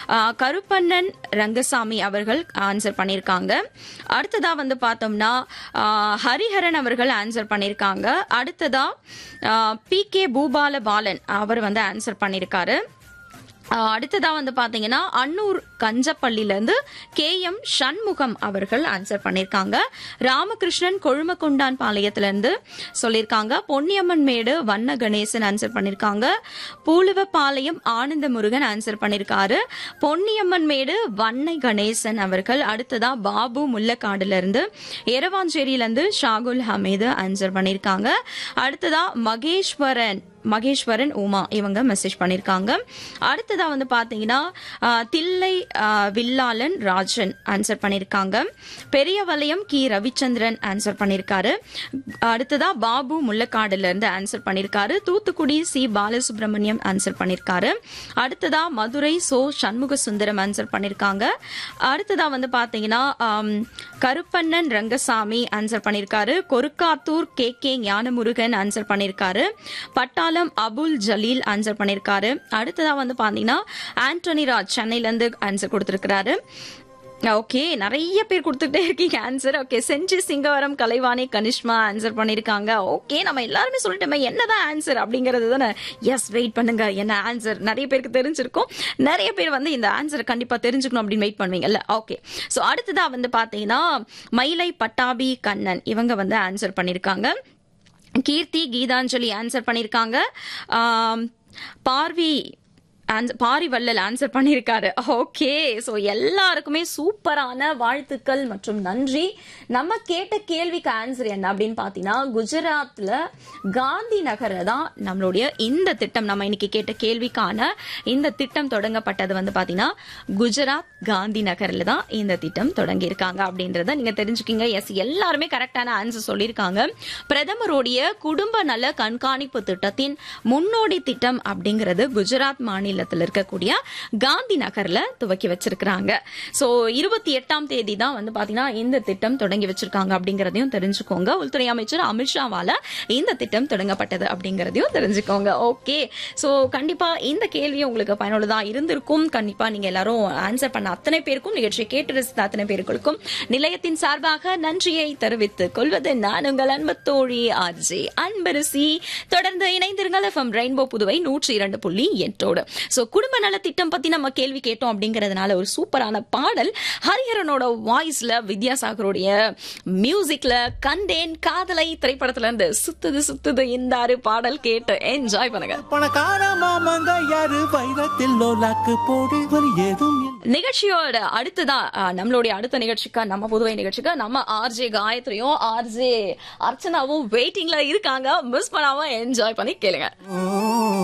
ஆஹ், கருப்பண்ணன் ரங்கசாமி அவர்கள் ஆன்சர் பண்ணியிருக்காங்க அடுத்ததா வந்து பார்த்தோம்னா ஆஹ், ஹரிஹரன் அவர்கள் ஆன்சர் பண்ணியிருக்காங்க அடுத்ததா பி கே பூபால பாலன் அவர் வந்து ஆன்சர் பண்ணியிருக்காரு ஆஹ் அடுத்ததா வந்து பாத்தீங்கன்னா அன்னூர் கஞ்சப்பள்ளில இருந்து கே எம் சண்முகம் அவர்கள் ஆன்சர் பண்ணிருக்காங்க ராமகிருஷ்ணன் கொழுமக்கொண்டான் பாளையத்துல இருந்து சொல்லியிருக்காங்க பொன்னியம்மன் மேடு வண்ண கணேசன் ஆன்சர் பண்ணிருக்காங்க பூலுவப்பாளையம் ஆனந்த முருகன் ஆன்சர் பண்ணிருக்காரு பொன்னியம்மன் மேடு வண்ணை கணேசன் அவர்கள் அடுத்ததா பாபு முல்லக்காடுல இருந்து எரவாஞ்சேரியில இருந்து ஷாகுல் ஹமீது ஆன்சர் பண்ணிருக்காங்க அடுத்ததா மகேஸ்வரன் மகேஸ்வரன் உமா இவங்க மெசேஜ் பண்ணிருக்காங்க அடுத்ததா வந்து பாத்தீங்கன்னா ஆஹ், தில்லை ஆஹ், வில்லாளன் ராஜன் ஆன்சர் பண்ணிருக்காங்க பெரிய வலயம் கி ரவிச்சந்திரன் ஆன்சர் பண்ணிருக்காரு அடுத்ததா பாபு முள்ளக்காடுல இருந்து ஆன்சர் பண்ணிருக்காரு தூத்துக்குடி சி பாலசுப்ரமணியம் ஆன்சர் பண்ணிருக்காரு அடுத்ததா மதுரை சோ சண்முக சுந்தரம் ஆன்சர் பண்ணிருக்காங்க அடுத்ததா வந்து பாத்தீங்கன்னா ஆம், கருப்பண்ணன் ரங்கசாமி ஆன்சர் பண்ணிருக்காரு Korukkathur K K Gnanamurugan answer பண்ணிருக்காரு பட்டாளம் அபுல் ஜலீல் ஆன்சர் பண்ணிருக்காரு அடுத்ததா வந்து பாத்தீங்கன்னா ஆண்டோனி ராஜ் சென்னையில இருந்து ஆன்சர் கொடுத்திருக்கிறாரு ஓகே நிறைய பேர் கொடுத்துட்டே இருக்கீங்க answer okay Gingee Singavaram Kalaivani Kanishma answer பண்ணிருக்காங்க ஓகே நம்ம எல்லாருமே சொல்லிட்டோமே என்னதான் ஆன்சர் அப்படிங்கறது தானே எஸ் வெயிட் பண்ணுங்க என்ன ஆன்சர் நிறைய பேருக்கு தெரிஞ்சிருக்கும் நிறைய பேர் வந்து இந்த ஆன்சர் கண்டிப்பா தெரிஞ்சுக்கணும் அப்படின்னு வெயிட் பண்ணுவீங்கல்ல ஓகே சோ அடுத்ததா வந்து பாத்தீங்கன்னா மயிலை பட்டாபி கண்ணன் இவங்க வந்து ஆன்சர் பண்ணிருக்காங்க கீர்த்தி கீதாஞ்சலி ஆன்சர் பண்ணிருக்காங்க ஆம், பார்வி answer- பாரிவள்ளல் ஆன்சர் பண்ணியிருக்காரு ஓகே ஸோ எல்லாருக்குமே சூப்பரான வாழ்த்துக்கள் மற்றும் நன்றி நம்ம கேட்ட கேள்விக்கு ஆன்சர் என்ன அப்படின்னு பார்த்தீங்கன்னா குஜராத்ல காந்தி நகர்ல தான் நம்மளுடைய இந்த திட்டம் நம்ம இன்னைக்கு கேட்ட கேள்விக்கான இந்த திட்டம் தொடங்கப்பட்டது வந்து பார்த்தீங்கன்னா குஜராத் காந்தி நகர்ல தான் இந்த திட்டம் தொடங்கி இருக்காங்க அப்படின்றத நீங்க தெரிஞ்சுக்கிங்க எஸ் எல்லாருமே கரெக்டான ஆன்சர் சொல்லியிருக்காங்க பிரதமருடைய குடும்ப நல கண்காணிப்பு திட்டத்தின் முன்னோடி திட்டம் அப்படிங்கிறது குஜராத் மாநிலத்தில் இருக்கக்கூடிய காந்தி நகர்ல துவக்கி வச்சிருக்கிறாங்க சோ இருபத்தி எட்டாம் தேதி தான் வந்து பாத்தீங்கன்னா இந்த திட்டம் தொடங்கி வச்சிருக்காங்க அப்படிங்கறதையும் தெரிஞ்சுக்கோங்க உள்துறை அமைச்சர் அமித்ஷாவால இந்த திட்டம் தொடங்கப்பட்டது அப்படிங்கறதையும் தெரிஞ்சுக்கோங்க ஓகே சோ கண்டிப்பா இந்த கேள்வி உங்களுக்கு பயனுள்ளதா இருந்திருக்கும் கண்டிப்பா நீங்க எல்லாரும் ஆன்சர் பண்ண அத்தனை பேருக்கும் நிகழ்ச்சியை கேட்டு ரசித்த அத்தனை பேருக்கும் நிலையத்தின் சார்பாக நன்றியை தெரிவித்துக் கொள்வது நான் உங்கள் அன்பு தோழி ஆர்ஜே அன்பரசி தொடர்ந்து இணைந்திருங்கள் எஃப்எம் ரெயின்போ புதுவை நூற்றி இரண்டு புள்ளி எட்டோடு சோ குடும்ப நல திட்டம் பத்தி நம்ம கேள்வி கேட்டோம் அப்படிங்கறதுனால ஒரு சூப்பரான பாடல் ஹரிஹரனோட வாய்ஸ்ல வித்யாசாகருடைய மியூசிக்ல கண்டேன் காதலை திரைப்படத்துல இருந்து சுத்துது சுத்துது இந்தாரு பாடல் கேட்டு என்ஜாய் பண்ணுங்க பணக்கார மாமங்க யாரு வைரத்தில் லோலாக்கு போடு வலி ஏதும் இல்லை. நிகழ்ச்சியோட அடுத்ததா அஹ், நம்மளுடைய அடுத்த நிகழ்ச்சிக்கா நம்ம புதுவை நிகழ்ச்சிக்கா நம்ம ஆர்ஜே காயத்ரியும் ஆர்ஜே அர்ச்சனாவும் வெயிட்டிங்ல இருக்காங்க மிஸ் பண்ணாம என்ஜாய் பண்ணி கேளுங்க ஓ